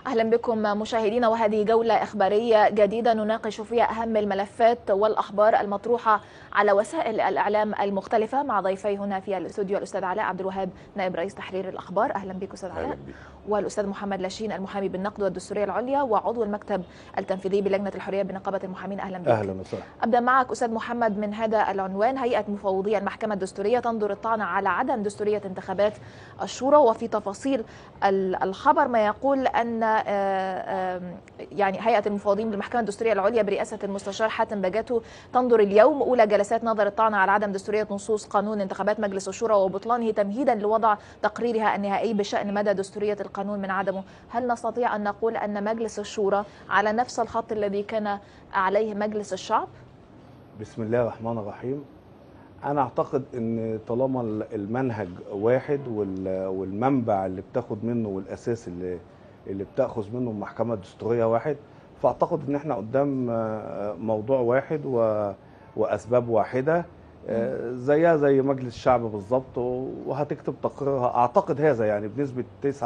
أهلا بكم مشاهدينا وهذه جولة إخبارية جديدة نناقش فيها أهم الملفات والأخبار المطروحة على وسائل الإعلام المختلفة مع ضيفي هنا في الاستوديو الأستاذ علاء عبد الوهاب نائب رئيس تحرير الأخبار أهلا بك أستاذ علاء والأستاذ محمد لاشين المحامي بالنقد والدستورية العليا وعضو المكتب التنفيذي بلجنة الحرية بنقابة المحامين أهلا بك اهلا وسهلا أبدأ معك أستاذ محمد من هذا العنوان هيئة مفوضي المحكمة الدستورية تنظر الطعن على عدم دستورية انتخابات الشورى وفي تفاصيل ال- الخبر ما يقول أن آه، آه، يعني هيئة المفوضين بالمحكمة الدستورية العليا برئاسة المستشار حاتم بجاتو تنظر اليوم أولى جلسات نظر الطعن على عدم دستورية نصوص قانون انتخابات مجلس الشورى وبطلانه تمهيدا لوضع تقريرها النهائي بشأن مدى دستورية القانون من عدمه هل نستطيع أن نقول أن مجلس الشورى على نفس الخط الذي كان عليه مجلس الشعب؟ بسم الله الرحمن الرحيم انا اعتقد ان طالما المنهج واحد وال- والمنبع اللي بتاخد منه والاساس اللي اللي بتاخذ منه المحكمه الدستوريه واحد فاعتقد ان احنا قدام آه، موضوع واحد و... واسباب واحده آه، زيها زي مجلس الشعب بالظبط وهتكتب تقريرها اعتقد هذا يعني بنسبه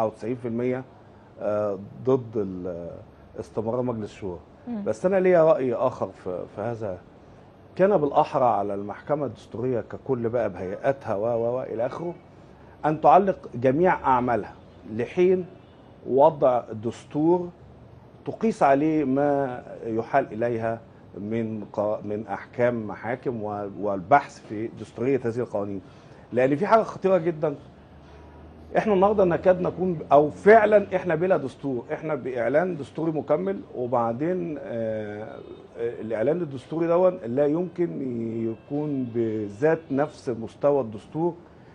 99% آه، ضد ال- استمرار مجلس الشورى مم. بس انا ليا راي اخر في, في هذا كان بالاحرى على المحكمه الدستوريه ككل بقى بهيئاتها و و و الى اخره ان تعلق جميع اعمالها لحين وضع دستور تقيس عليه ما يحال اليها من قا- من احكام محاكم و- والبحث في دستوريه هذه القوانين لان في حاجه خطيره جدا احنا النهارده نكاد نكون او فعلا احنا بلا دستور احنا باعلان دستوري مكمل وبعدين آه، آه، الاعلان الدستوري دون لا يمكن يكون بذات نفس مستوى الدستور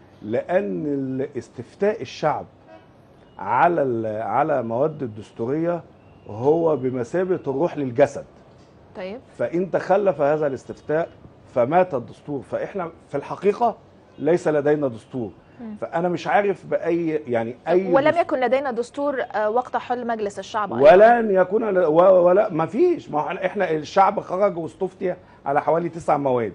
لان استفتاء الشعب على ال- على مواد الدستوريه هو بمثابه الروح للجسد طيب فإن تخلف هذا الاستفتاء فمات الدستور فإحنا في الحقيقة ليس لدينا دستور مم. فأنا مش عارف بأي يعني أي ولم دستور يكن لدينا دستور آه، وقت حل مجلس الشعب أيضاً. ولن يكون ل- و- ولا ما فيش ما هو احنا الشعب خرج واستفتي على حوالي تسع مواد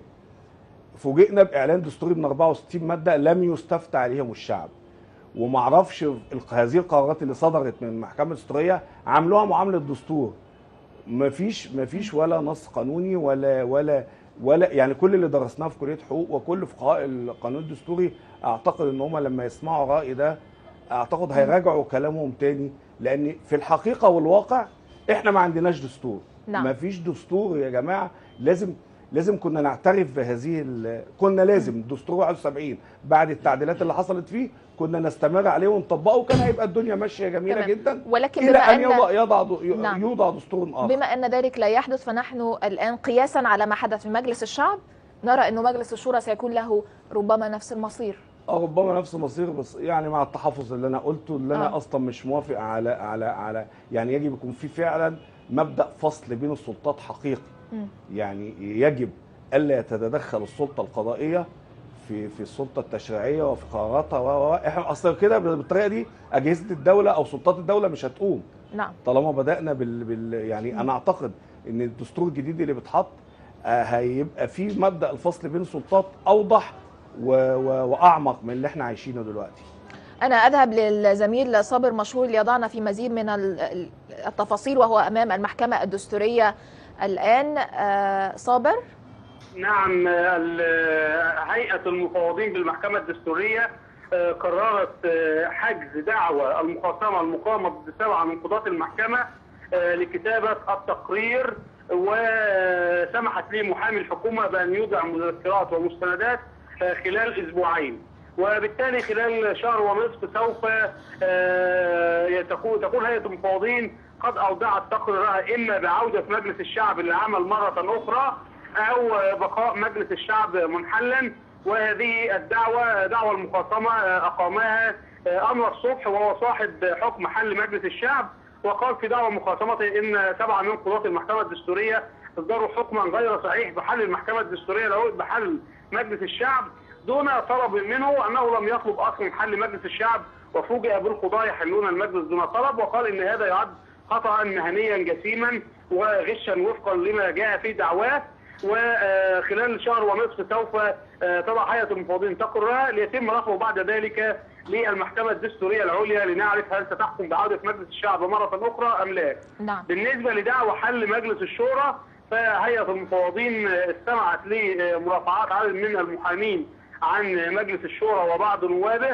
فوجئنا باعلان دستوري من 64 ماده لم يستفتى عليهم الشعب ومعرفش الق- هذه القرارات اللي صدرت من المحكمه الدستوريه عاملوها معامله دستور مفيش مفيش ولا نص قانوني ولا ولا ولا يعني كل اللي درسناه في كليه حقوق وكل فقهاء القانون الدستوري اعتقد ان هم لما يسمعوا الراي ده اعتقد هيراجعوا كلامهم تاني لان في الحقيقه والواقع احنا ما عندناش دستور نعم. ما فيش دستور يا جماعه لازم لازم كنا نعترف بهذه ال- كنا لازم دستور 71 بعد التعديلات اللي حصلت فيه كنا نستمر عليه ونطبقه وكان هيبقى الدنيا ماشيه جميله تمام. جدا ولكن الى بما ان أن يوضع يضع نعم. يوضع دستور اخر بما أن ذلك لا يحدث فنحن الآن قياسا على ما حدث في مجلس الشعب نرى أن مجلس الشورى سيكون له ربما نفس المصير اه ربما نفس المصير بس يعني مع التحفظ اللي انا قلته اللي انا آه. اصلا مش موافق على على على يعني يجب يكون في فعلا مبدا فصل بين السلطات حقيقي مم. يعني يجب الا يتدخل السلطه القضائيه في في السلطه التشريعيه وفي قراراتها و و- و. احنا اصلا كده بالطريقه دي اجهزه الدوله او سلطات الدوله مش هتقوم نعم طالما بدانا بال, بال يعني انا اعتقد ان الدستور الجديد اللي بيتحط آه، هيبقى فيه مبدا الفصل بين السلطات اوضح و و واعمق من اللي احنا عايشينه دلوقتي أنا أذهب للزميل صابر مشهور ليضعنا في مزيد من ال- ال- التفاصيل وهو أمام المحكمة الدستورية الآن آه، صابر نعم ال- هيئة المفوضين بالمحكمة الدستورية آه، قررت آه، حجز دعوى المخاصمة المقامة ضد سبعة من قضاة المحكمة آه، لكتابة التقرير وسمحت لي محامي الحكومة بأن يودع مذكرات ومستندات آه، خلال أسبوعين وبالتالي خلال شهر ونصف سوف آه، تقول تقول هيئة المفوضين قد أودعت تقريرها إما بعودة مجلس الشعب للعمل مرة أخرى أو بقاء مجلس الشعب منحلا وهذه الدعوة دعوة المخاصمة أقامها أنور الصبح وهو صاحب حكم حل مجلس الشعب وقال في دعوة مخاصمته إن سبعة من قضاة المحكمة الدستورية اصدروا حكما غير صحيح بحل المحكمة الدستورية له بحل مجلس الشعب دون طلب منه أنه لم يطلب أصلا حل مجلس الشعب وفوجئ بالقضاة يحلون المجلس دون طلب وقال إن هذا يعد خطأ مهنيا جسيما وغشا وفقا لما جاء في دعواه وخلال شهر ونصف سوف تضع هيئه المفوضين تقرها ليتم رفعه بعد ذلك للمحكمه الدستوريه العليا لنعرف هل ستحكم بعوده مجلس الشعب مره اخرى ام لا. نعم بالنسبه لدعوى حل مجلس الشورى فهيئه المفوضين استمعت لمرافعات عدد من المحامين عن مجلس الشورى وبعض نوابه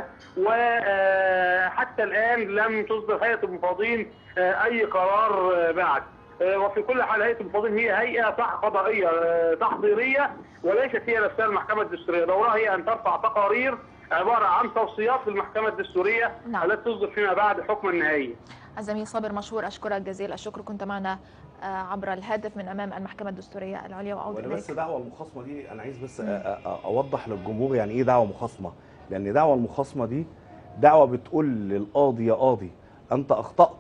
وحتى الان لم تصدر هيئه المفوضين اي قرار بعد وفي كل حال هيئه المفوضين هي هيئه قضائيه تحضيريه وليست هي نفسها المحكمه الدستوريه دورها هي ان ترفع تقارير عباره عن توصيات للمحكمه الدستوريه نعم. التي تصدر فيما بعد حكما نهائيا الزميل صابر مشهور اشكرك جزيل الشكر كنت معنا آه، عبر الهاتف من امام المحكمه الدستوريه العليا واعود وانا اليك بس دعوه المخاصمه دي انا عايز بس أ- أ- اوضح للجمهور يعني ايه دعوه مخاصمه لان دعوه المخاصمه دي دعوه بتقول للقاضي يا قاضي انت اخطات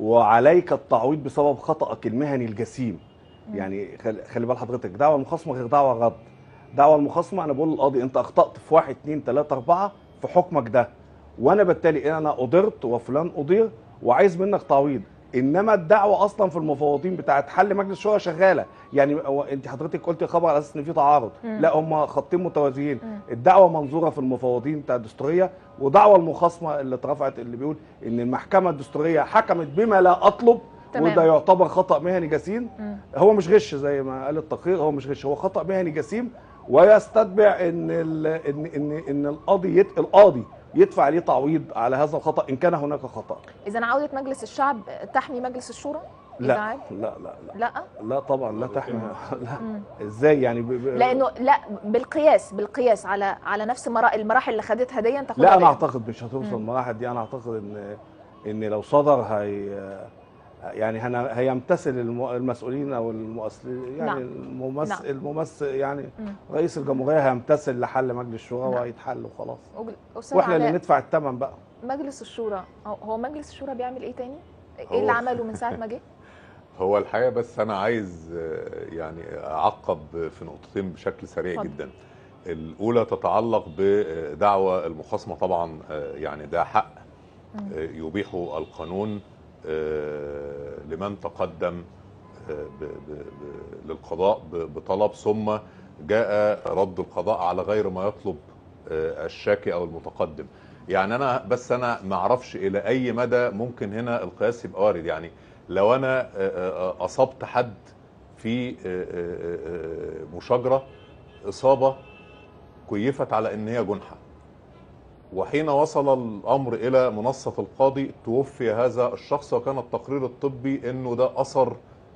وعليك التعويض بسبب خطأك المهني الجسيم يعني خلي, خلي بال حضرتك دعوه المخاصمه غير دعوه رد دعوه المخاصمه انا بقول للقاضي انت اخطأت في واحد اتنين تلاته اربعه في حكمك ده وانا بالتالي انا اضرت وفلان اضير وعايز منك تعويض انما الدعوه اصلا في المفوضين بتاعت حل مجلس الشورى شغاله يعني هو انت حضرتك قلت خبر على اساس ان في تعارض مم. لا هم خطين متوازيين مم. الدعوه منظوره في المفوضين بتاع الدستوريه ودعوه المخاصمه اللي اترفعت اللي بيقول ان المحكمه الدستوريه حكمت بما لا اطلب تمام. وده يعتبر خطا مهني جسيم مم. هو مش غش زي ما قال التقرير هو مش غش هو خطا مهني جسيم ويستتبع ان ال ان ان ان القاضي يت القاضي يدفع عليه تعويض على هذا الخطا ان كان هناك خطا اذا عوده مجلس الشعب تحمي مجلس الشورى إذا لا عاد؟ لا لا لا لا لا طبعا لا تحمي لا مم. ازاي يعني ب... ب... لانه لا بالقياس بالقياس على على نفس مرا- المراحل اللي خدتها دي تاخدها لا انا دي. اعتقد مش هتوصل مم. المراحل دي انا اعتقد ان ان لو صدر هي يعني هن- هيمتثل الم- المسؤولين او المؤسسين يعني نعم. الممثل نعم. الممثل يعني مم. رئيس الجمهوريه هيمتثل لحل مجلس الشورى نعم. وهيتحل وخلاص وج- أستاذ واحنا اللي علاء، ندفع الثمن بقى مجلس الشورى هو- هو مجلس الشورى بيعمل ايه تاني؟ هو- ايه اللي عمله من ساعه ما جه؟ هو الحقيقه بس انا عايز آه، يعني اعقب في نقطتين بشكل سريع اتفضل. جدا الاولى تتعلق بدعوى المخاصمه طبعا آه، يعني ده حق مم. آه، يبيحه القانون آه، لمن تقدم آه، ب- ب- ب- للقضاء ب- بطلب ثم جاء رد القضاء على غير ما يطلب آه، الشاكي او المتقدم يعني انا بس انا ما اعرفش الى اي مدى ممكن هنا القياس يبقى وارد يعني لو انا آه، آه، آه، اصبت حد في آه، آه، آه، مشاجره اصابه كيفت على ان هي جنحه وحين وصل الامر الى منصه القاضي توفي هذا الشخص وكان التقرير الطبي انه ده اثر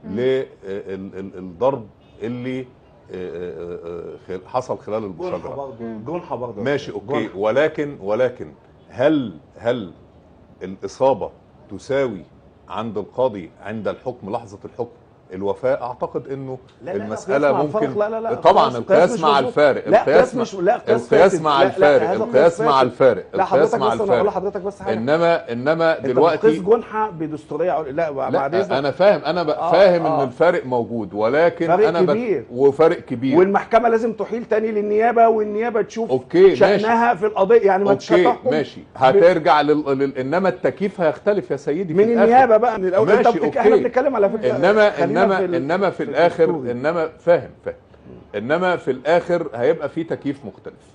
للضرب اللي آه، آه، آه، خل- حصل خلال جنحه المشاجره برضه جنحه برضه ماشي اوكي جنحة. ولكن ولكن هل هل الاصابه تساوي عند القاضي عند الحكم لحظه الحكم الوفاه اعتقد انه لا، لا، لا، المساله قياس مع ممكن الفرق. لا لا لا طبعا قياس- القياس مش مع مظبوط. الفارق لا القياس قياس مع مش لا قياس القياس فاسد. مع لا، لا، الفارق هذا القياس قياس مع فاسد. الفارق لا القياس حضرتك مع بس انا بقول الفارق لحضرتك بس حاجه انما انما انت بتقيس دلوقتي جنحه بدستوريه عل- لا بعد لا اذنك انا فاهم انا بقى آه، فاهم آه. ان الفارق موجود ولكن فرق انا بت- كبير. وفرق كبير والمحكمه لازم تحيل تاني للنيابه والنيابه تشوف اوكي ماشي شانها في القضيه يعني ما اوكي تحكم ماشي هترجع لل... لل... انما التكييف هيختلف يا سيدي في من الآخر. النيابه بقى من الاول انت ماشي، بتك... أوكي. احنا بنتكلم على فكره انما خلينا انما في ال- انما في الاخر الدستوري. انما فاهم فاهم انما في الاخر هيبقى في تكييف مختلف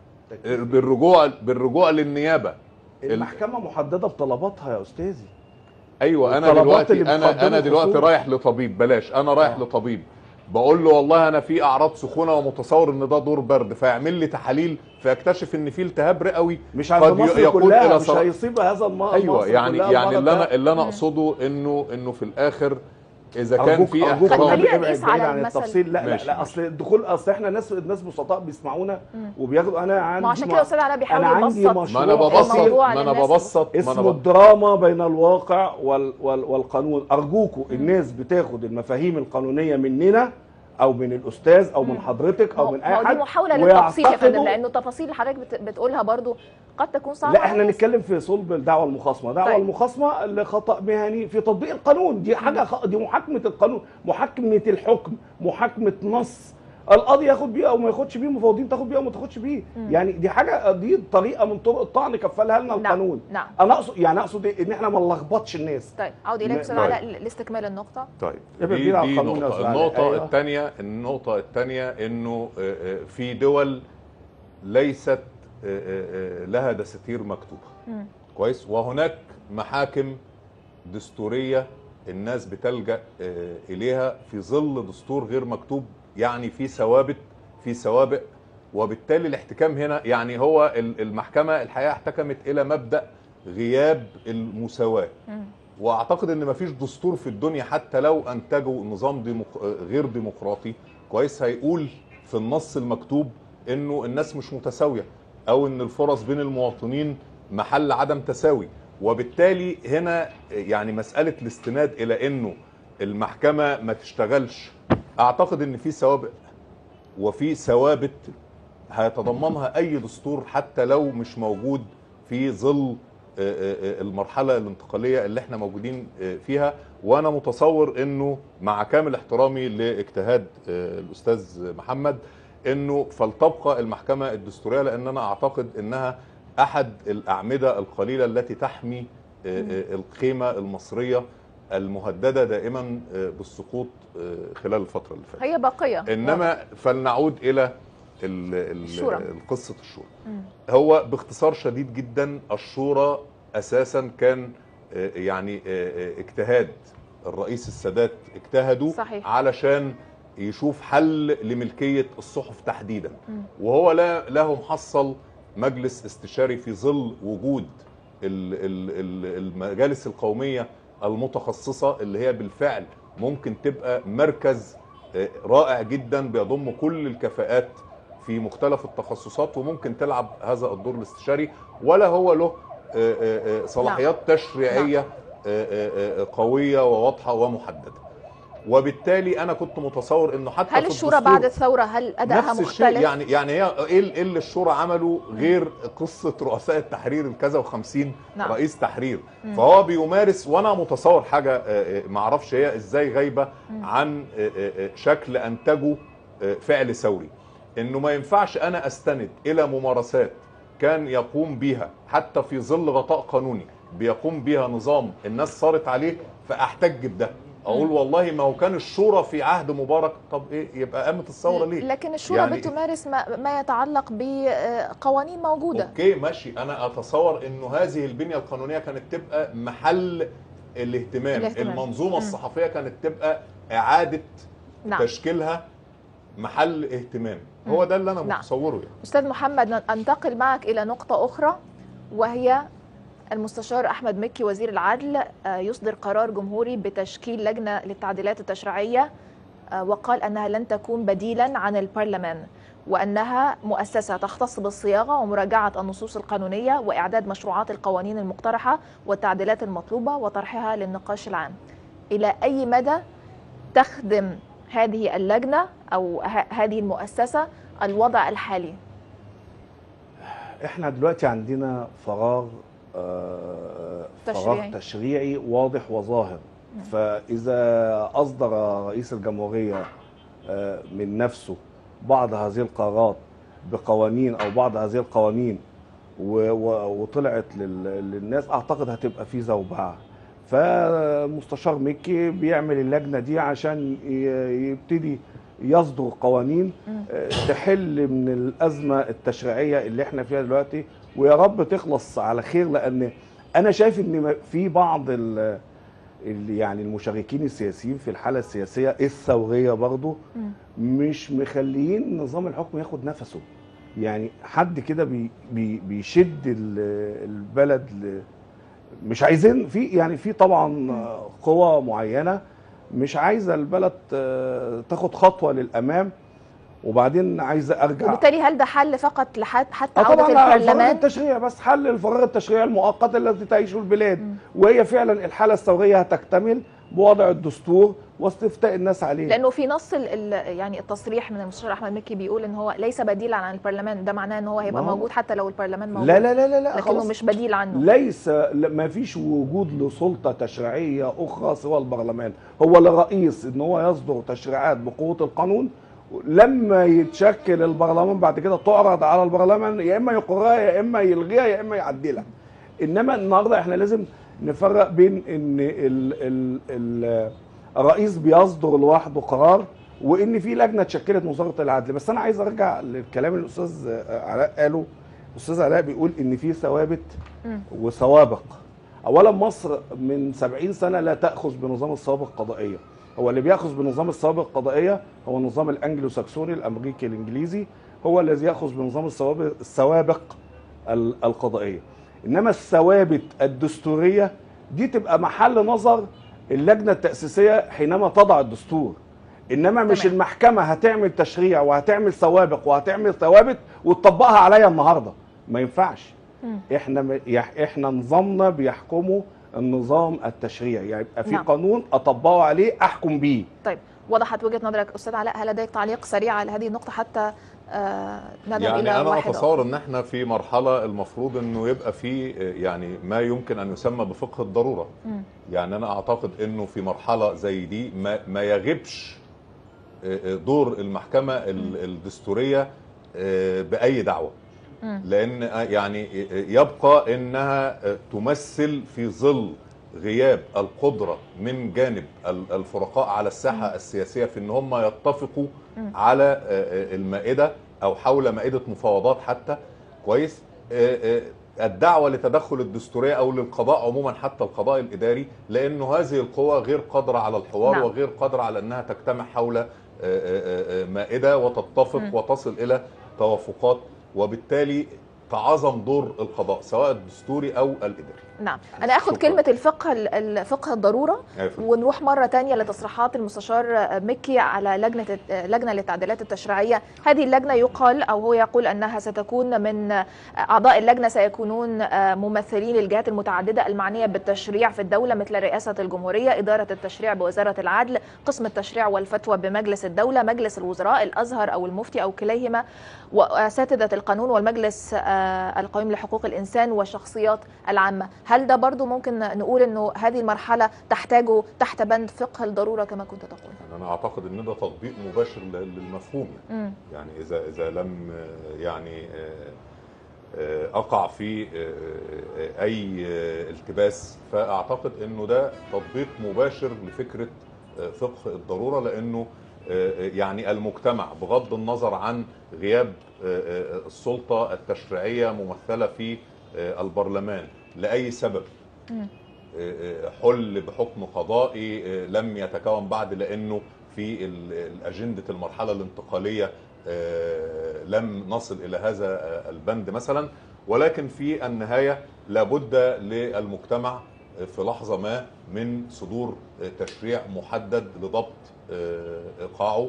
بالرجوع بالرجوع للنيابه المحكمه محدده بطلباتها يا استاذي ايوه انا والطلبات دلوقتي اللي انا بتقدمها انا دلوقتي الخصوم. رايح لطبيب بلاش انا رايح آه. لطبيب بقول له والله انا في اعراض سخونه ومتصور ان ده دور برد فيعمل لي تحاليل فيكتشف ان في التهاب رئوي مش عند قد مصر يقود كلها إلى مش سرطان. هيصيب هذا المرض ايوه مصر يعني كلها يعني المرض اللي ده. انا اللي انا مم. اقصده انه انه في الاخر اذا كان أرجوك في أرجوك احترام خلينا ابعد نقيس بعيد على عن المثل. التفصيل لا لا ماشي، لا ماشي. اصل الدخول اصل احنا ناس ناس بسطاء بيسمعونا مم. وبياخدوا انا عندي ما عشان م- كده استاذ علاء بيحاول انا عندي يبسط مشروع ما انا ببسط الموضوع ما انا للناس. ببسط ما اسمه انا ب... الدراما بين الواقع وال وال والقانون ارجوكوا الناس بتاخد المفاهيم القانونيه مننا او من الاستاذ او من حضرتك او من ما هو اي دي حد محاوله للتبسيط يا فندم ويعتقدوا- لانه التفاصيل اللي حضرتك بت- بتقولها برضو قد تكون صعبه لا على احنا الناس. نتكلم في صلب الدعوه المخاصمه دعوه طيب. المخاصمه اللي خطا مهني في تطبيق القانون دي حاجه خ... دي محاكمه القانون محاكمه الحكم محاكمه نص القاضي ياخد بيه او ما ياخدش بيه المفوضين تاخد بيه او ما تاخدش بيه مم. يعني دي حاجه دي طريقه من طرق الطعن كفلها لنا نعم، القانون نعم انا اقصد يعني اقصد إيه؟ ان احنا ما نلخبطش الناس طيب عود اليك لا- استاذ طيب. علاء لاستكمال النقطه طيب ابعد دي, بعيد عن دي القانون يا نقطة أستاذ علاء. النقطة أيوة. الثانية النقطة الثانية انه آه، آه، في دول ليست آه، آه، آه، لها دساتير مكتوبه مم. كويس وهناك محاكم دستوريه الناس بتلجا آه، اليها في ظل دستور غير مكتوب يعني في ثوابت في سوابق وبالتالي الاحتكام هنا يعني هو ال- المحكمه الحقيقه احتكمت الى مبدا غياب المساواه مم. واعتقد ان مفيش دستور في الدنيا حتى لو انتجوا نظام ديمق... غير ديمقراطي كويس هيقول في النص المكتوب انه الناس مش متساويه او ان الفرص بين المواطنين محل عدم تساوي وبالتالي هنا يعني مساله الاستناد الى انه المحكمه ما تشتغلش اعتقد ان في سوابق وفي ثوابت هيتضمنها اي دستور حتى لو مش موجود في ظل آه، آه، آه، المرحله الانتقاليه اللي احنا موجودين آه، فيها وانا متصور انه مع كامل احترامي لاجتهاد آه، الاستاذ محمد انه فلتبقى المحكمه الدستوريه لان انا اعتقد انها احد الاعمده القليله التي تحمي آه، آه، القيمه المصريه المهدده دائما آه، بالسقوط آه، خلال الفتره اللي فاتت هي باقيه انما فلنعود الى ال- ال- الشورى. قصه الشورى مم. هو باختصار شديد جدا الشورى اساسا كان آه، يعني آه، آه، اجتهاد الرئيس السادات اجتهدوا صحيح. علشان يشوف حل لملكيه الصحف تحديدا مم. وهو لا له محصل مجلس استشاري في ظل وجود ال- ال- ال- المجالس القوميه المتخصصه اللي هي بالفعل ممكن تبقى مركز آه، رائع جدا بيضم كل الكفاءات في مختلف التخصصات وممكن تلعب هذا الدور الاستشاري ولا هو له آه، آه، آه، صلاحيات تشريعيه آه، آه، آه، قويه وواضحه ومحدده وبالتالي انا كنت متصور انه حتى هل في الشورى الدستور بعد الثوره هل ادائها نفس الشيء مختلف؟ يعني يعني هي ايه ال- إيه اللي الشورى عملوا غير قصه رؤساء التحرير الكذا و50 نعم. رئيس تحرير مم. فهو بيمارس وانا متصور حاجه آه، آه، ما اعرفش هي ازاي غايبه عن آه، آه، آه، شكل انتجه آه، فعل ثوري انه ما ينفعش انا استند الى ممارسات كان يقوم بها حتى في ظل غطاء قانوني بيقوم بها نظام الناس صارت عليه فاحتج بده اقول والله ما هو كان الشورى في عهد مبارك طب ايه يبقى قامت الثوره ليه لكن الشورى يعني- بتمارس ما, ما يتعلق بقوانين موجوده اوكي ماشي انا اتصور انه هذه البنيه القانونيه كانت تبقى محل الاهتمام, الاهتمام. المنظومه مم. الصحفيه كانت تبقى اعاده نعم تشكيلها محل اهتمام هو ده اللي انا نعم. متصوره يعني استاذ محمد انتقل معك الى نقطه اخرى وهي المستشار احمد مكي وزير العدل آه، يصدر قرار جمهوري بتشكيل لجنه للتعديلات التشريعيه آه، وقال انها لن تكون بديلا عن البرلمان وانها مؤسسه تختص بالصياغه ومراجعه النصوص القانونيه واعداد مشروعات القوانين المقترحه والتعديلات المطلوبه وطرحها للنقاش العام. الى اي مدى تخدم هذه اللجنه او ه- هذه المؤسسه الوضع الحالي؟ احنا دلوقتي عندنا فراغ آه، تشريعي. فراغ تشريعي واضح وظاهر فاذا اصدر رئيس الجمهوريه آه، من نفسه بعض هذه القرارات بقوانين او بعض هذه القوانين و- و- وطلعت لل- للناس اعتقد هتبقى في زوبعه فمستشار مكي بيعمل اللجنه دي عشان ي- يبتدي يصدر قوانين آه، تحل من الازمه التشريعيه اللي احنا فيها دلوقتي ويا رب تخلص على خير لان انا شايف ان ما- في بعض ال ال- يعني المشاركين السياسيين في الحاله السياسيه الثوريه برضو مم. مش مخليين نظام الحكم ياخد نفسه يعني حد كده بي بي بيشد ال- البلد ل مش عايزين في يعني في طبعا قوى معينه مش عايزه البلد آه، تاخد خطوه للامام وبعدين عايزه ارجع وبالتالي هل ده حل فقط لحد حتى اه عودة طبعا الفراغ البرلمان؟ التشريعي بس حل الفراغ التشريعي المؤقت الذي تعيشه البلاد وهي فعلا الحاله الثوريه هتكتمل بوضع الدستور واستفتاء الناس عليه لانه في نص ال ال يعني التصريح من المستشار احمد مكي بيقول ان هو ليس بديلا عن البرلمان ده معناه ان هو هيبقى ما هو- موجود حتى لو البرلمان موجود لا لا لا لا, لا لكنه خلاص. مش بديل عنه ليس لا- ما فيش وجود لسلطه تشريعيه اخرى سوى البرلمان هو لرئيس ان هو يصدر تشريعات بقوه القانون لما يتشكل البرلمان بعد كده تعرض على البرلمان يا اما يقرها يا اما يلغيها يا اما يعدلها انما النهارده احنا لازم نفرق بين ان ال ال ال الرئيس بيصدر لوحده قرار وان في لجنه اتشكلت من وزاره العدل بس انا عايز ارجع للكلام اللي الاستاذ علاء قاله استاذ علاء بيقول ان في ثوابت مم. وسوابق اولا مصر من 70 سنه لا تاخذ بنظام السوابق القضائيه هو اللي بياخذ بنظام السوابق القضائيه هو النظام الانجلو ساكسوني الامريكي الانجليزي هو الذي ياخذ بنظام السوابق السوابق ال- القضائيه انما الثوابت الدستوريه دي تبقى محل نظر اللجنه التاسيسيه حينما تضع الدستور انما مش تمام. المحكمه هتعمل تشريع وهتعمل سوابق وهتعمل ثوابت وتطبقها عليا النهارده ما ينفعش مم. احنا م- يح- احنا نظامنا بيحكمه النظام التشريعي يعني يبقى في نعم. قانون اطبقه عليه احكم بيه طيب وضحت وجهه نظرك استاذ علاء هل لديك تعليق سريع على هذه النقطه حتى آه نذهب يعني الى انا واحد اتصور ان احنا في مرحله المفروض انه يبقى في يعني ما يمكن ان يسمى بفقه الضروره مم. يعني انا اعتقد انه في مرحله زي دي ما, ما يغيبش دور المحكمه ال- الدستوريه باي دعوه مم. لان يعني يبقى انها تمثل في ظل غياب القدره من جانب ال- الفرقاء على الساحه السياسيه في ان هم يتفقوا مم. على المائده او حول مائده مفاوضات حتى كويس الدعوه لتدخل الدستوريه او للقضاء عموما حتى القضاء الاداري لانه هذه القوى غير قادره على الحوار نعم. وغير قادره على انها تجتمع حول مائده وتتفق مم. وتصل الى توافقات وبالتالي تعظم دور القضاء سواء الدستوري او الاداري نعم انا اخذ شكراً. كلمه الفقه الفقه الضروره عفوا. ونروح مرة تانية لتصريحات المستشار مكي على لجنة لجنة للتعديلات التشريعية هذه اللجنة يقال أو هو يقول أنها ستكون من أعضاء اللجنة سيكونون ممثلين للجهات المتعددة المعنية بالتشريع في الدولة مثل رئاسة الجمهورية إدارة التشريع بوزارة العدل قسم التشريع والفتوى بمجلس الدولة مجلس الوزراء الأزهر أو المفتي أو كليهما وأساتذة القانون والمجلس آه، القومي لحقوق الإنسان والشخصيات العامة هل ده برضو ممكن نقول أنه هذه المرحلة تحتاج تحت بند فقه الضرورة كما كنت تقول يعني انا اعتقد ان ده تطبيق مباشر ل- للمفهوم يعني. مم. يعني اذا اذا لم آه، يعني آه، آه، اقع في آه، آه، اي آه، التباس فاعتقد انه ده تطبيق مباشر لفكره آه، فقه الضروره لانه آه، يعني المجتمع بغض النظر عن غياب آه، آه، السلطه التشريعيه ممثله في آه، البرلمان لاي سبب مم. حل بحكم قضائي لم يتكون بعد لانه في ال- الاجنده المرحله الانتقاليه آه، لم نصل الى هذا آه، البند مثلا ولكن في النهايه لابد للمجتمع في لحظه ما من صدور تشريع محدد لضبط آه، ايقاعه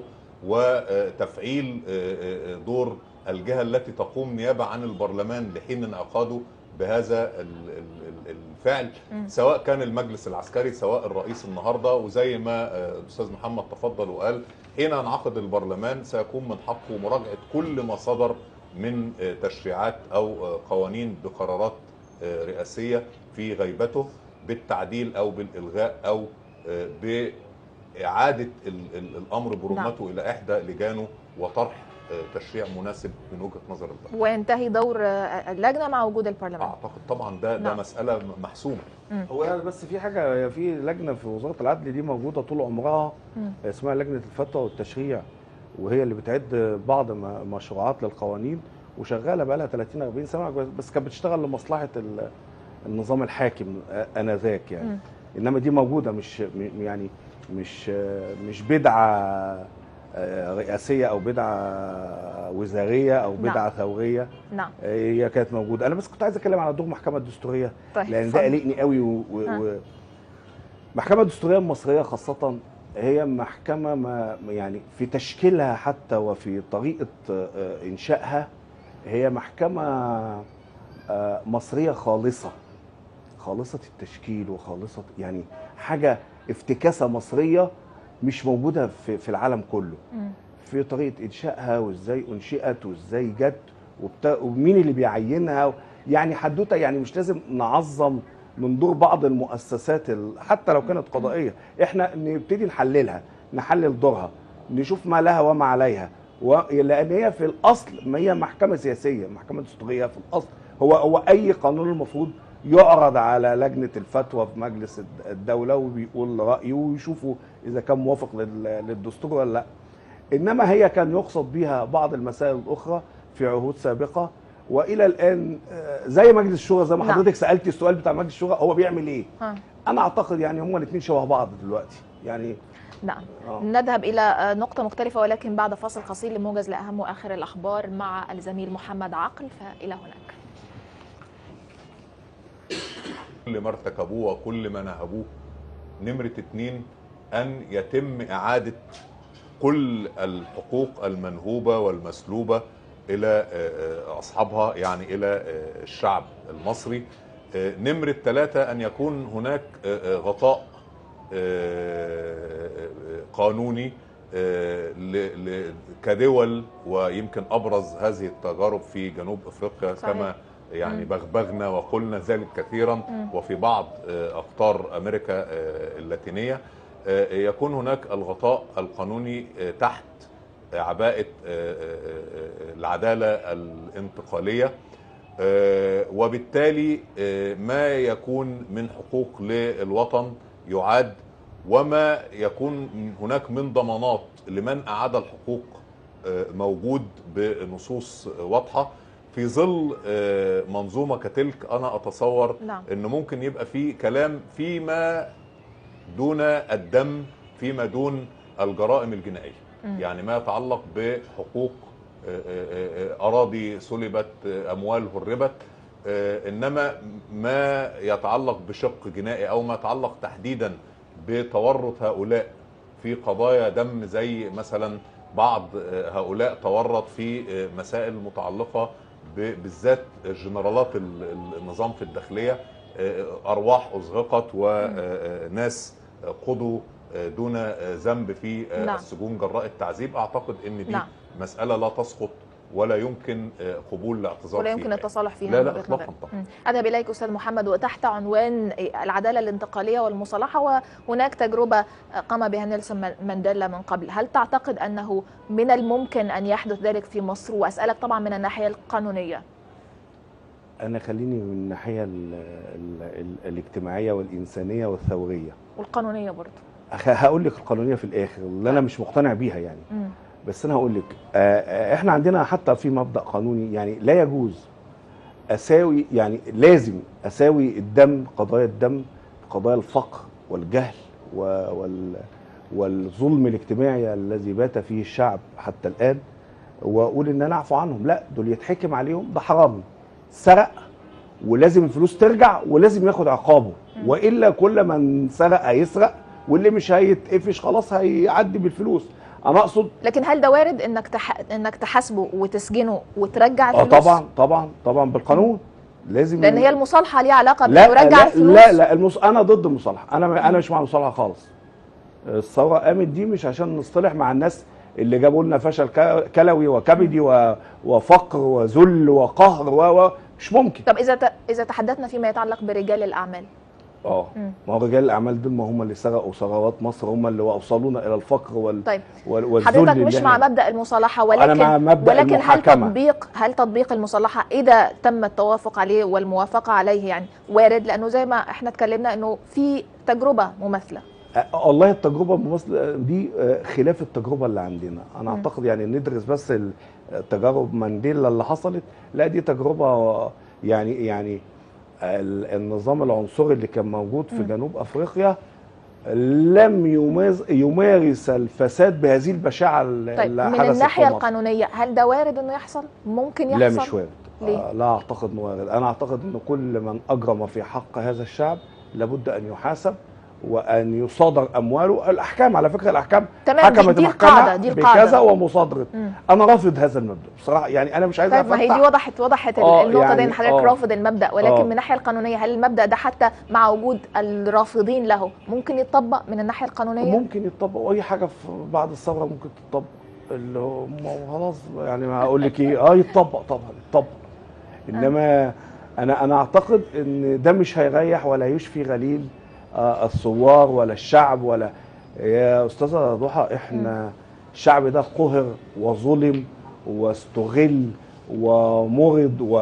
وتفعيل آه، آه، دور الجهه التي تقوم نيابه عن البرلمان لحين انعقاده بهذا ال- ال- ال- الفعل مم. سواء كان المجلس العسكري سواء الرئيس النهارده وزي ما آه، الاستاذ محمد تفضل وقال حين ينعقد البرلمان سيكون من حقه مراجعه كل ما صدر من آه، تشريعات او آه، قوانين بقرارات آه، رئاسيه في غيبته بالتعديل او بالالغاء او آه، باعاده ال- ال- الامر برمته الى احدى لجانه وطرح آه، تشريع مناسب من وجهه نظر البلد وينتهي دور آه، اللجنة مع وجود البرلمان اعتقد طبعا ده ده نعم. مساله محسومه هو يعني بس في حاجه هي في لجنه في وزاره العدل دي موجوده طول عمرها مم. اسمها لجنه الفتوى والتشريع وهي اللي بتعد بعض م- مشروعات للقوانين وشغاله بقى لها 30 40 سنه بس كانت بتشتغل لمصلحه ال- النظام الحاكم آه، انذاك يعني مم. انما دي موجوده مش م- يعني مش آه، مش بدعه آه، رئاسيه او بدعه وزاريه او نعم. بدعه ثوريه نعم آه، هي كانت موجوده انا بس كنت عايز اتكلم على دور المحكمه الدستوريه طيب لان ده اتفضل. قلقني قوي و... و... ها. و... المحكمه الدستوريه المصريه خاصه هي محكمه ما يعني في تشكيلها حتى وفي طريقه آه، انشائها هي محكمه آه، مصريه خالصه خالصه التشكيل وخالصه يعني حاجه افتكاسه مصريه مش موجوده في في العالم كله مم. في طريقه انشائها وازاي انشئت وازاي جت وبتا... ومين اللي بيعينها يعني حدوته يعني مش لازم نعظم من دور بعض المؤسسات ال... حتى لو كانت قضائيه احنا نبتدي نحللها نحلل دورها نشوف ما لها وما عليها و... لان هي في الاصل ما هي محكمه سياسيه محكمه دستوريه في الاصل هو هو اي قانون المفروض يعرض على لجنه الفتوى في مجلس الد- الدوله وبيقول رايه ويشوفوا اذا كان موافق لل... للدستور ولا لا انما هي كان يقصد بها بعض المسائل الاخرى في عهود سابقه والى الان آه، زي مجلس الشورى زي ما نعم. حضرتك سالتي السؤال بتاع مجلس الشورى هو بيعمل ايه ها. انا اعتقد يعني هما الاثنين شبه بعض دلوقتي يعني نعم آه. نذهب إلى آه، نقطة مختلفة ولكن بعد فاصل قصير لموجز لأهم وآخر الأخبار مع الزميل محمد عقل فإلى هناك كل ما ارتكبوه وكل ما نهبوه نمرة اتنين أن يتم إعادة كل الحقوق المنهوبة والمسلوبة إلى آه، آه، أصحابها يعني إلى آه، الشعب المصري آه، نمرة ثلاثة أن يكون هناك آه، آه، غطاء آه، آه، قانوني آه، ل- ل- كدول ويمكن أبرز هذه التجارب في جنوب أفريقيا صحيح. كما يعني مم. بغبغنا وقلنا ذلك كثيرا مم. وفي بعض آه، أقطار أمريكا آه، اللاتينية آه، يكون هناك الغطاء القانوني آه، تحت عباءة آه، آه، آه، العدالة الانتقالية آه، وبالتالي آه، ما يكون من حقوق للوطن يعاد وما يكون هناك من ضمانات لمن أعاد الحقوق آه، موجود بنصوص واضحة في ظل آه، منظومة كتلك أنا أتصور نعم أنه ممكن يبقى في كلام فيما دون الدم فيما دون الجرائم الجنائية مم. يعني ما يتعلق بحقوق آه، آه، آه، أراضي سلبت آه، أموال هربت آه، إنما ما يتعلق بشق جنائي أو ما يتعلق تحديدا بتورط هؤلاء في قضايا دم زي مثلا بعض آه، هؤلاء تورط في آه، مسائل متعلقة ب- بالذات جنرالات ال- ال- النظام في الداخلية آه، أرواح أزهقت وناس قضوا آه، دون آه، ذنب في آه، نعم. السجون جراء التعذيب أعتقد أن دي نعم. مسألة لا تسقط ولا يمكن آه، قبول الاعتذار ولا فيها يمكن يعني. التصالح فيها لا من لا وجهة إطلاقاً نظرك. طبعاً. مم. أذهب إليك أستاذ محمد وتحت عنوان العدالة الانتقالية والمصالحة وهناك تجربة قام بها نيلسون مانديلا من قبل هل تعتقد أنه من الممكن أن يحدث ذلك في مصر وأسألك طبعا من الناحية القانونية انا خليني من الناحيه ال ال ال الاجتماعيه والانسانيه والثوريه والقانونية برضه أخ- هقول لك القانونيه في الاخر اللي انا مش مقتنع بيها يعني مم. بس انا هقول لك آه، آه، احنا عندنا حتى في مبدا قانوني يعني لا يجوز اساوي يعني لازم اساوي الدم قضايا الدم قضايا الفقر والجهل و- وال والظلم الاجتماعي الذي بات فيه الشعب حتى الان واقول ان انا اعفو عنهم لا دول يتحكم عليهم ده حرامي سرق ولازم الفلوس ترجع ولازم ياخد عقابه مم. والا كل من سرق هيسرق واللي مش هيتقفش خلاص هيعدي بالفلوس انا اقصد لكن هل ده وارد انك تح... انك تحاسبه وتسجنه وترجع اه الفلوس؟ طبعا طبعا طبعا بالقانون لازم لان هي المصالحه ليها علاقه لا بانه يرجع لا الفلوس لا لا المص... انا ضد المصالحه انا انا مش مع المصالحه خالص الثوره قامت دي مش عشان نصطلح مع الناس اللي جابوا لنا فشل ك- كلوي وكبدي و... وفقر وذل وقهر و... و... مش ممكن طب اذا ت... اذا تحدثنا فيما يتعلق برجال الاعمال اه مم. ما هو رجال الاعمال دول ما هم اللي سرقوا ثروات مصر هم اللي اوصلونا الى الفقر وال... طيب وال... والذل حضرتك اللي مش إحنا- مع مبدا المصالحه ولكن انا مع مبدا ولكن هل المحاكمه تطبيق هل تطبيق المصالحه اذا تم التوافق عليه والموافقه عليه يعني وارد لانه زي ما احنا اتكلمنا انه في تجربه مماثله آه، والله التجربه المماثله دي آه، خلاف التجربه اللي عندنا انا مم. اعتقد يعني ندرس بس ال- تجارب مانديلا اللي حصلت لا دي تجربه يعني يعني ال- النظام العنصري اللي كان موجود في مم. جنوب افريقيا لم يماز يمارس الفساد بهذه البشاعه اللي طيب اللي من حدثت الناحيه في مصر. القانونيه هل ده وارد انه يحصل ممكن يحصل لا مش وارد ليه؟ آه، لا اعتقد انه وارد انا اعتقد ان كل من اجرم في حق هذا الشعب لابد ان يحاسب وان يصادر امواله الاحكام على فكره الاحكام تمام دي, حكمت دي المحكمة القاعده دي بكذا القاعده ومصادره مم. انا رافض هذا المبدا بصراحه يعني انا مش عايز طيب ما هي دي أفتح. وضحت وضحت آه، النقطه يعني دي ان حضرتك آه. رافض المبدا ولكن آه. من الناحيه القانونيه هل المبدا ده حتى مع وجود الرافضين له ممكن يتطبق من الناحيه القانونيه ممكن يتطبق واي حاجه في بعد الثوره ممكن تتطبق اللي هو ما هو خلاص يعني ما هقول لك ايه اه يتطبق طبعا يتطبق انما انا انا اعتقد ان ده مش هيريح ولا يشفي غليل آه الثوار ولا الشعب ولا يا استاذه ضحى احنا الشعب ده قهر وظلم واستغل ومرض و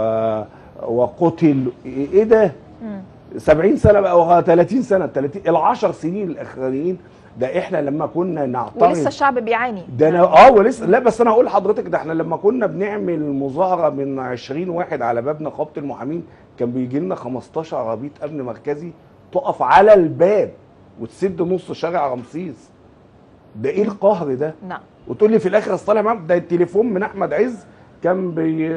وقتل ايه ده مم. 70 سنه بقى او 30 سنه 30 ال 10 سنين الاخرانيين ده احنا لما كنا ولسه نعترض الشعب بيعاني ده انا اه ولسه لا بس انا هقول لحضرتك ده احنا لما كنا بنعمل مظاهره من 20 واحد على باب نقابه المحامين كان بيجي لنا 15 عربيه امن مركزي تقف على الباب وتسد نص شارع رمسيس ده ايه القهر ده نعم وتقول لي في الاخر اصل معاك ده التليفون من احمد عز كان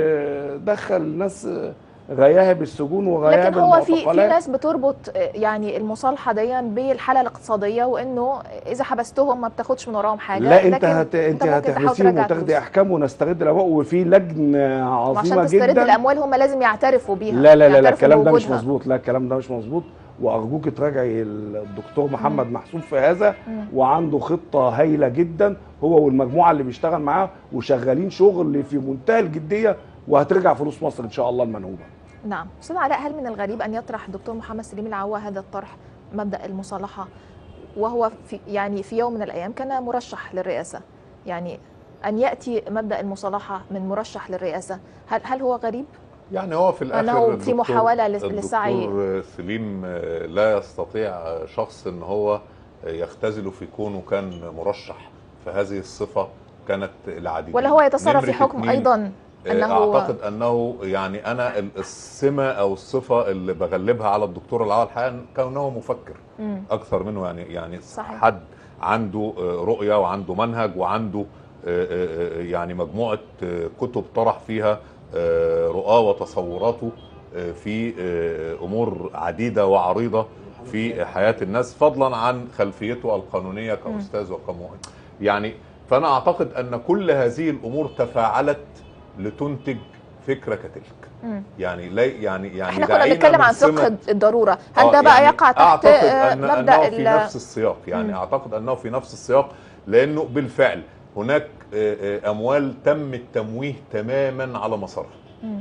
بيدخل ناس غياهب السجون وغياهب لكن هو في في المعتقلات ناس بتربط آه، يعني المصالحه دي بالحاله الاقتصاديه وانه اذا حبستهم ما بتاخدش من وراهم حاجه لا انت لكن هت... انت ممكن تحاول هتحبسيهم ترجع وتاخدي فلوس. احكام ونسترد الاموال وفي لجنه وعشان عظيمه تسترد جدا الاموال هم لازم يعترفوا بيها لا لا لا, لا يعترفوا الكلام ده مش بوجودها. مظبوط لا الكلام ده مش مظبوط وارجوك تراجعي الدكتور محمد محسوب في هذا مم. وعنده خطه هايله جدا هو والمجموعه اللي بيشتغل معاه وشغالين شغل في منتهى الجديه وهترجع فلوس مصر ان شاء الله المنهوبه نعم استاذ علاء هل من الغريب ان يطرح الدكتور محمد سليم العوا هذا الطرح مبدا المصالحه وهو في يعني في يوم من الايام كان مرشح للرئاسه يعني ان ياتي مبدا المصالحه من مرشح للرئاسه هل هل هو غريب يعني هو في الاخر أنه في الدكتور- محاولة لس- للسعي. الدكتور سليم آه، لا يستطيع آه، شخص ان هو آه، يختزل في كونه كان مرشح فهذه الصفه كانت العديد ولا هو يتصرف في نمرة حكم اتنين، ايضا آه، انه اعتقد انه يعني انا ال- السمه او الصفه اللي بغلبها على الدكتور العوض الحقيقه كونه مفكر مم. اكثر منه يعني يعني صحيح. حد عنده آه، رؤيه وعنده منهج وعنده آه، آه، آه، يعني مجموعه آه، كتب طرح فيها آه، رؤاه وتصوراته آه، في آه، امور عديده وعريضه في حياه الناس فضلا عن خلفيته القانونيه كاستاذ وكمؤمن يعني فانا اعتقد ان كل هذه الامور تفاعلت لتنتج فكره كتلك مم. يعني لا يعني يعني احنا كنا دعينا بنتكلم من عن سمة- فقه الضروره هل آه، ده بقى يعني يقع تحت اعتقد آه، أن مبدا انه في ال- نفس السياق يعني مم. اعتقد انه في نفس السياق لانه بالفعل هناك آه، آه، اموال تم التمويه تماما على مسارها مم.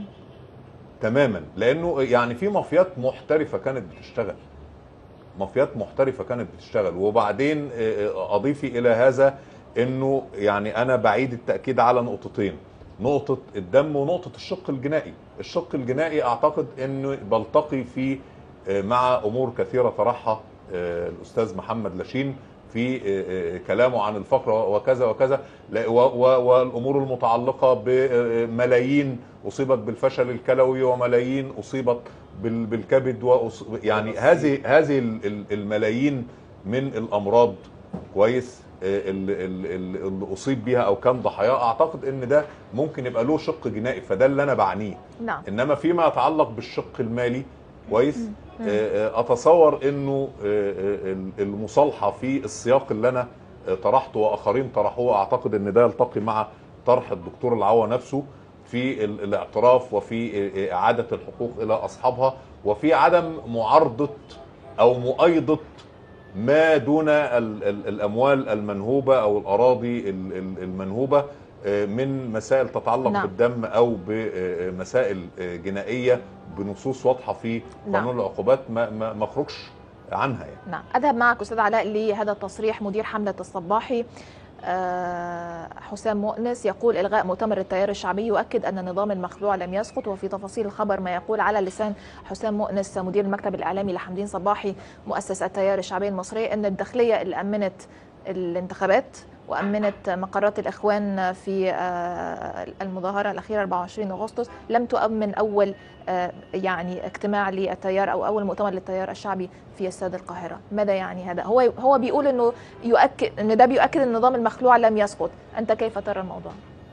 تماما لانه يعني في مافيات محترفه كانت بتشتغل مافيات محترفه كانت بتشتغل وبعدين آه، آه، اضيفي الى هذا انه يعني انا بعيد التاكيد على نقطتين نقطه الدم ونقطه الشق الجنائي الشق الجنائي اعتقد انه بلتقي فيه آه، مع امور كثيره طرحها آه، الاستاذ محمد لاشين في آه، آه، كلامه عن الفقر وكذا وكذا لا- و- و- والامور المتعلقه بملايين اصيبت بالفشل الكلوي وملايين اصيبت بال- بالكبد وأص... يعني هذه هذه ال- ال- الملايين من الامراض كويس آه، اللي, اللي, اللي اصيب بيها او كان ضحاياه اعتقد ان ده ممكن يبقى له شق جنائي فده اللي انا بعنيه نعم انما فيما يتعلق بالشق المالي كويس آه، آه، اتصور انه آه، آه، المصالحه في السياق اللي انا آه، طرحته واخرين طرحوه اعتقد ان ده يلتقي مع طرح الدكتور العوا نفسه في ال- الاعتراف وفي آه، آه، اعاده الحقوق الى اصحابها وفي عدم معارضه او مؤيده ما دون ال- ال- الاموال المنهوبه او الاراضي ال- ال- المنهوبه آه، من مسائل تتعلق نعم. نعم. بالدم او بمسائل آه، جنائيه بنصوص واضحه في نعم. قانون العقوبات ما ما ما اخرجش عنها يعني نعم أذهب معك أستاذ علاء لهذا التصريح مدير حملة الصباحي آه، حسام مؤنس يقول إلغاء مؤتمر التيار الشعبي يؤكد أن النظام المخلوع لم يسقط وفي تفاصيل الخبر ما يقول على لسان حسام مؤنس مدير المكتب الإعلامي لحمدين صباحي مؤسس التيار الشعبي المصري أن الداخلية اللي أمنت الانتخابات وأمنت مقرات الإخوان في آه، المظاهرة الأخيرة 24 أغسطس لم تؤمن أول آه، يعني اجتماع للتيار أو أول مؤتمر للتيار الشعبي في استاد القاهرة ماذا يعني هذا هو هو بيقول أنه يؤكد أن ده بيؤكد أن النظام المخلوع لم يسقط أنت كيف ترى الموضوع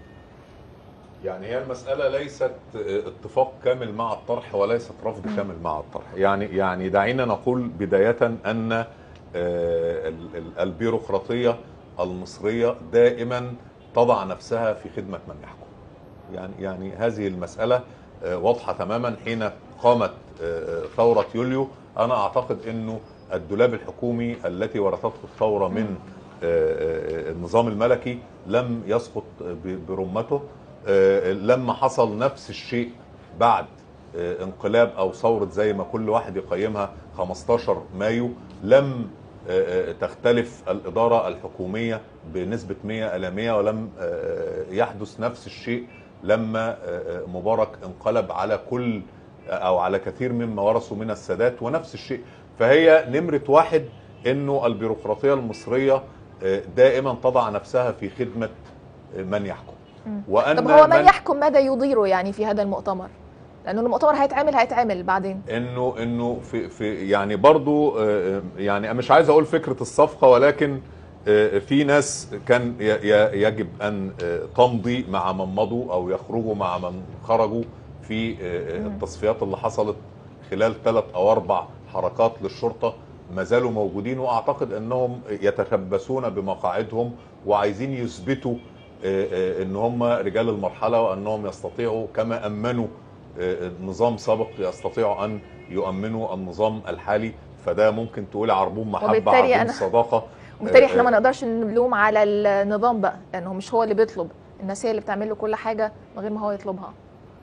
يعني هي المسألة ليست اتفاق كامل مع الطرح وليست رفض كامل مع الطرح يعني يعني دعينا نقول بداية أن آه، ال- ال- البيروقراطية المصرية دائما تضع نفسها في خدمة من يحكم يعني يعني هذه المسألة آه، واضحة تماما حين قامت آه، آه، ثورة يوليو أنا أعتقد أنه الدولاب الحكومي التي ورثته الثورة من آه، آه، النظام الملكي لم يسقط ب- برمته آه، لما حصل نفس الشيء بعد آه، انقلاب او ثوره زي ما كل واحد يقيمها 15 مايو لم آه، آه، تختلف الاداره الحكوميه بنسبه 100 الى 100 ولم آه، يحدث نفس الشيء لما آه، آه، مبارك انقلب على كل او على كثير مما ورثوا من السادات ونفس الشيء فهي نمره واحد انه البيروقراطيه المصريه آه، دائما تضع نفسها في خدمه آه، من يحكم مم. وان طب هو من يحكم ماذا يضيره يعني في هذا المؤتمر لانه المؤتمر هيتعمل هيتعمل بعدين انه انه في في يعني برضو آه، يعني مش عايز اقول فكره الصفقه ولكن آه، في ناس كان ي- ي- يجب ان آه، تمضي مع من مضوا او يخرجوا مع من خرجوا في آه، مم. التصفيات اللي حصلت خلال ثلاث او اربع حركات للشرطه ما زالوا موجودين واعتقد انهم يتشبثون بمقاعدهم وعايزين يثبتوا آه، آه، ان هم رجال المرحله وانهم يستطيعوا كما امنوا آه، نظام سابق يستطيعوا ان يؤمنوا النظام الحالي فده ممكن تقول عربون محبه وبالتالي عربون أنا- صداقه وبالتالي آه، احنا ما آه. نقدرش نلوم على النظام بقى لانه مش هو اللي بيطلب الناس هي اللي بتعمل له كل حاجه من غير ما هو يطلبها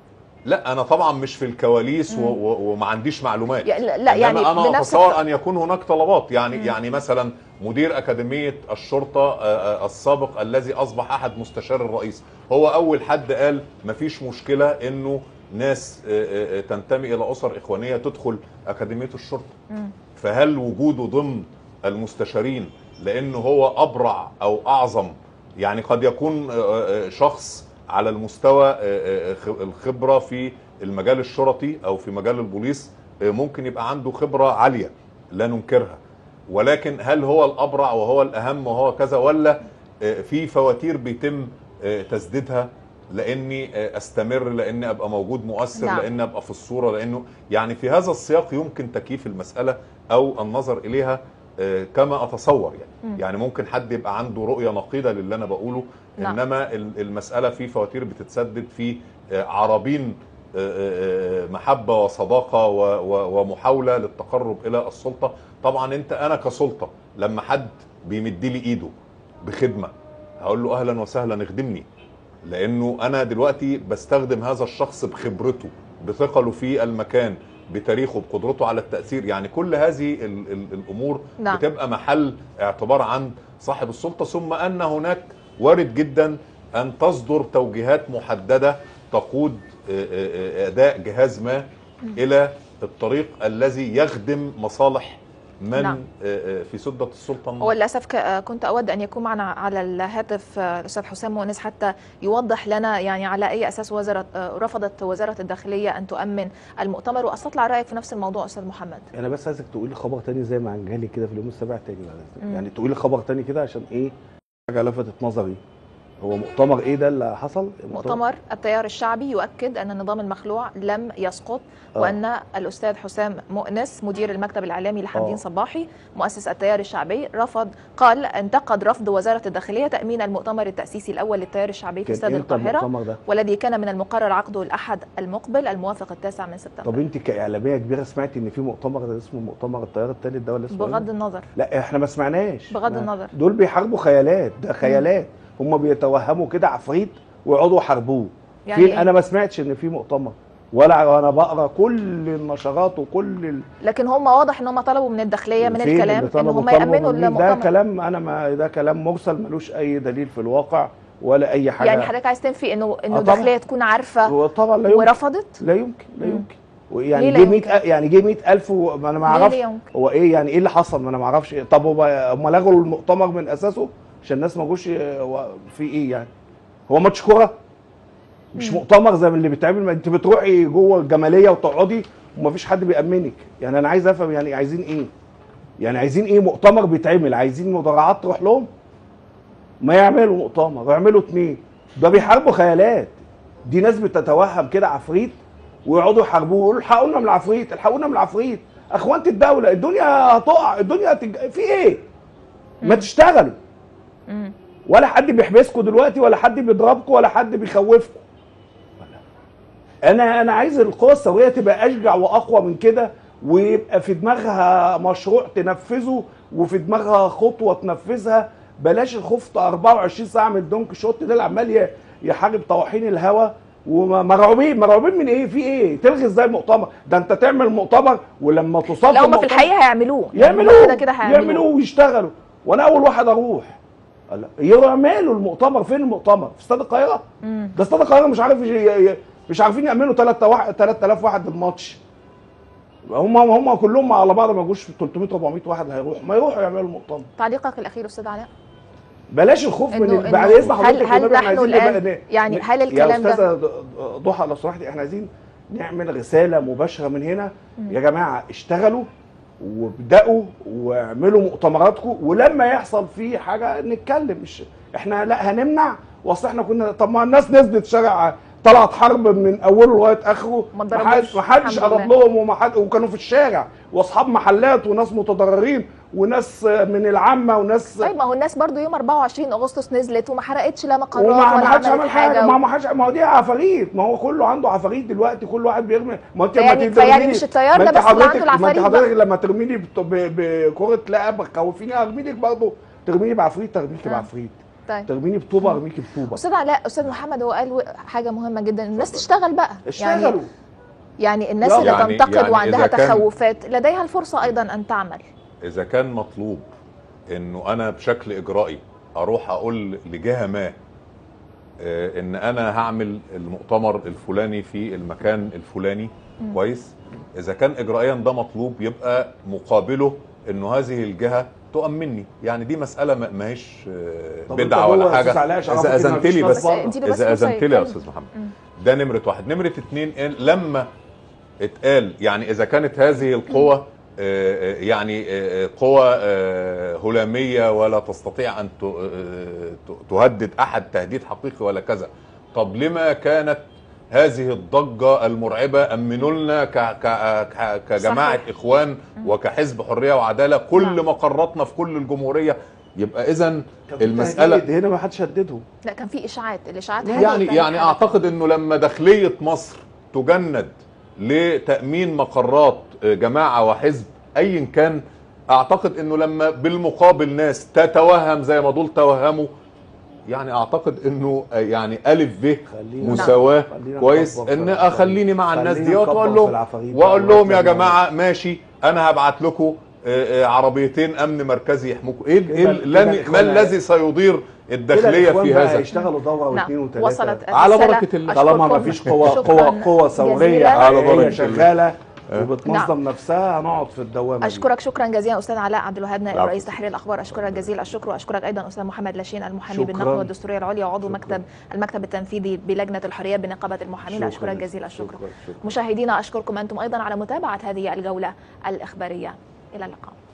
لا انا طبعا مش في الكواليس و- مم. و- وما عنديش معلومات يا- لا, لا إنما يعني انا بنفس اتصور الط- ان يكون هناك طلبات يعني مم. يعني مثلا مدير اكاديميه الشرطه آه، آه، السابق الذي اصبح احد مستشار الرئيس هو اول حد قال مفيش مشكله انه ناس آه، آه، آه، تنتمي الى اسر اخوانيه تدخل اكاديميه الشرطه مم. فهل وجوده ضمن المستشارين لانه هو ابرع او اعظم يعني قد يكون آه، آه، شخص على المستوى آه، آه، خ- الخبره في المجال الشرطي او في مجال البوليس آه، ممكن يبقى عنده خبره عاليه لا ننكرها ولكن هل هو الابرع وهو الاهم وهو كذا ولا آه، في فواتير بيتم آه، تسديدها لاني آه، استمر لاني ابقى موجود مؤثر نعم. لاني ابقى في الصوره لانه يعني في هذا السياق يمكن تكييف المساله او النظر اليها آه، كما اتصور يعني مم. يعني ممكن حد يبقى عنده رؤيه نقيضه للي انا بقوله نعم. انما ال- المساله في فواتير بتتسدد في آه، عرابين آه، آه، آه، محبه وصداقه و- و- ومحاوله للتقرب الى السلطه طبعا انت انا كسلطه لما حد بيمد لي ايده بخدمه هقول له اهلا وسهلا اخدمني لانه انا دلوقتي بستخدم هذا الشخص بخبرته بثقله في المكان بتاريخه بقدرته على التاثير يعني كل هذه ال ال الامور نعم. بتبقى محل اعتبار عند صاحب السلطه ثم ان هناك وارد جدا ان تصدر توجيهات محدده تقود آه، آه، آه، اداء جهاز ما الى الطريق الذي يخدم مصالح من نعم. آه، آه، في سده السلطه هو للاسف ك- كنت اود ان يكون معنا على الهاتف آه، الاستاذ حسام مؤنس حتى يوضح لنا يعني على اي اساس وزاره آه، رفضت وزاره الداخليه ان تؤمن المؤتمر واستطلع رايك في نفس الموضوع استاذ محمد انا بس عايزك تقولي خبر تاني زي ما جالي كده في اليوم السابع تاني بعد إذنك. مم. يعني تقولي خبر تاني كده عشان ايه حاجه لفتت نظري هو مؤتمر ايه ده اللي حصل مؤتمر التيار الشعبي يؤكد ان النظام المخلوع لم يسقط آه. وان الاستاذ حسام مؤنس مدير المكتب الاعلامي لحمدين آه. صباحي مؤسس التيار الشعبي رفض قال انتقد رفض وزاره الداخليه تامين المؤتمر التاسيسي الاول للتيار الشعبي في كان استاد امتى القاهره المؤتمر ده والذي كان من المقرر عقده الاحد المقبل الموافق التاسع من سبتمبر طب انت كاعلاميه كبيره سمعتي ان في مؤتمر ده اسمه مؤتمر التيار الثالث ده ولا اسمه بغض إيه؟ النظر لا احنا ما سمعناش بغض ما- النظر. دول بيحاربوا خيالات ده خيالات هم بيتوهموا كده عفريت ويقعدوا يحاربوه يعني فين إيه؟ انا ما سمعتش ان في مؤتمر ولا انا بقرا كل النشرات وكل ال... لكن هم واضح ان هم طلبوا من الداخليه من فين الكلام اللي ان طلبوا هم طلبوا يامنوا من مين؟ ده المؤتمر كلام انا ما ده كلام مرسل ملوش اي دليل في الواقع ولا اي حاجه يعني حضرتك عايز تنفي انه انه آه طبعاً. الداخليه تكون عارفه وطبعا لا يمكن ورفضت لا يمكن لا مم. يمكن ليه يعني لا جه يمكن؟ 100 يعني جه 100000 وما انا ما ليه اعرفش لا يمكن؟ هو ايه يعني ايه اللي حصل ما انا ما اعرفش إيه. طب هو هم لغوا المؤتمر من اساسه عشان الناس ما جوش هو في ايه يعني هو ماتش كوره مش مم. مؤتمر زي اللي بيتعمل ما انت بتروحي جوه الجماليه وتقعدي ومفيش حد بيأمنك يعني انا عايز افهم يعني عايزين ايه يعني عايزين ايه مؤتمر بيتعمل عايزين مدرعات تروح لهم ما يعملوا مؤتمر ويعملوا اتنين ده بيحاربوا خيالات دي ناس بتتوهم كده عفريت ويقعدوا يحاربوه يقولوا الحقونا من العفريت الحقونا من العفريت اخوانة الدولة الدنيا هتقع الدنيا هتج... في ايه ما مم. تشتغلوا مم. ولا حد بيحبسكم دلوقتي ولا حد بيضربكم ولا حد بيخوفكم انا انا عايز القوى الثوريه تبقى اشجع واقوى من كده ويبقى في دماغها مشروع تنفذه وفي دماغها خطوه تنفذها بلاش الخوف 24 ساعه من الدونك شوت ده اللي عمال ي- يحارب طواحين الهوا ومرعوبين مرعوبين من ايه في ايه تلغي ازاي المؤتمر ده انت تعمل مؤتمر ولما تصاب لا هم في المؤتمر- الحقيقه هيعملوه يعني هم يعملوه كده كده هيعملوه يعملوه ويشتغلوا وانا اول واحد اروح قال لا، يعملوا المؤتمر فين المؤتمر في استاد القاهره مم. ده استاد القاهره مش عارف ي- ي- مش عارفين يعملوا 3000 واحد 3000 واحد الماتش هم هم كلهم على بعض ما يجوش 300 400 واحد هيروحوا ما يروحوا يعملوا المؤتمر تعليقك الاخير استاذ علاء بلاش الخوف من إنه- ال- بعد إنه اذن هل- حضرتك هل والنبي إحنا نحن عايزين نبقى الآن- ن- يعني ن- هل الكلام يا ده- استاذه ض- ضحى لو سمحتي احنا عايزين نعمل رساله مباشره من هنا يا جماعه اشتغلوا وابداوا واعملوا مؤتمراتكم ولما يحصل في حاجه نتكلم مش احنا لا هنمنع واصل احنا كنا طب ما الناس نزلت شارع طلعت حرب من اوله لغايه اخره ما ما اتضربوش، حدش ما حدش الحمد قرب لله. لهم وما حد وكانوا في الشارع واصحاب محلات وناس متضررين وناس من العامه وناس طيب ما هو الناس برضو يوم 24 اغسطس نزلت وما حرقتش لا مقرات وما ولا ما حدش عملت عمل حاجه حاجه ما ما حدش ما هو دي عفاريت ما هو كله عنده عفاريت دلوقتي كل واحد بيرمي ما انت فيعني- ما ترميني- فيعني مش التيار ما ده انت بس اللي عنده حضرتك- ما انت العفاريت حضرتك لما ترميني بت- ب- بكره لعب خوفيني ارميلك برضه ترميني بعفريت ارميكي آه. بعفريت طيب ترميني بطوبه ارميكي بطوبه استاذ علاء استاذ محمد هو قال حاجه مهمه جدا الناس تشتغل بقى يعني اشتغلوا يعني الناس يلا. اللي يعني- تنتقد يعني وعندها إذا كان- تخوفات لديها الفرصه ايضا ان تعمل اذا كان مطلوب انه انا بشكل اجرائي اروح اقول لجهه ما آه، ان انا هعمل المؤتمر الفلاني في المكان الفلاني كويس اذا كان اجرائيا ده مطلوب يبقى مقابله انه هذه الجهه تؤمني يعني دي مساله ما ما هيش آه، طب انت بدعه هو ولا يا حاجه أستاذ علاء عشان اذا أعرفك إن اذنت مفيش لي ناس بس بره. اديله بس اذا فرصة اذنت لي يا يتكلم. استاذ محمد مم. ده نمرة واحد نمرة اتنين إن- لما اتقال يعني إذا كانت هذه القوة آه، آه، يعني آه، آه، قوة آه، هلامية ولا تستطيع أن ت- آه، ت- تهدد أحد تهديد حقيقي ولا كذا طب لما كانت هذه الضجة المرعبة أمنوا لنا ك- ك- ك- كجماعة صحيح. إخوان وكحزب حرية وعدالة كل نعم. مقراتنا في كل الجمهورية يبقى إذا كان في المسألة تهديد، هنا ما حدش هدده لا كان في اشاعات الاشاعات يعني حقيقة يعني حاجة. اعتقد انه لما داخليه مصر تجند لتامين مقرات جماعه وحزب ايا كان اعتقد انه لما بالمقابل ناس تتوهم زي ما دول توهموا يعني اعتقد انه يعني الف ب خلينا- مساواه خلينا كويس نكبر في ان العفاريت. اخليني مع الناس خلينا دي نكبر واقول في لهم العفاريت واقول بقى لهم يا وإحنا جماعه ماشي انا هبعت لكم آه، آه، عربيتين امن مركزي يحموكم ايه كده- إيه كده لن- ما الإخوان- الذي سيضير كده الداخليه الإخوان في بقى هذا يشتغلوا دوره واثنين نعم وثلاثه وصلت على الرسالة. بركة الله. طالما ما أشكركم. فيش قوة شكراً قوة قوة ثورية جزيلاً. على حقيقية بركة شغالة نعم. وبتنظم نفسها هنقعد في الدوامة دي. اشكرك شكرا جزيلا استاذ علاء عبد الوهاب نائب العفو. رئيس تحرير الاخبار اشكرك جزيل الشكر واشكرك ايضا استاذ محمد لاشين المحامي شكراً. بالنقد والدستوريه العليا وعضو شكراً. مكتب المكتب التنفيذي بلجنه الحريات بنقابه المحامين شكراً. اشكرك جزيل الشكر شكراً. شكراً. مشاهدينا اشكركم انتم ايضا على متابعه هذه الجوله الاخباريه الى اللقاء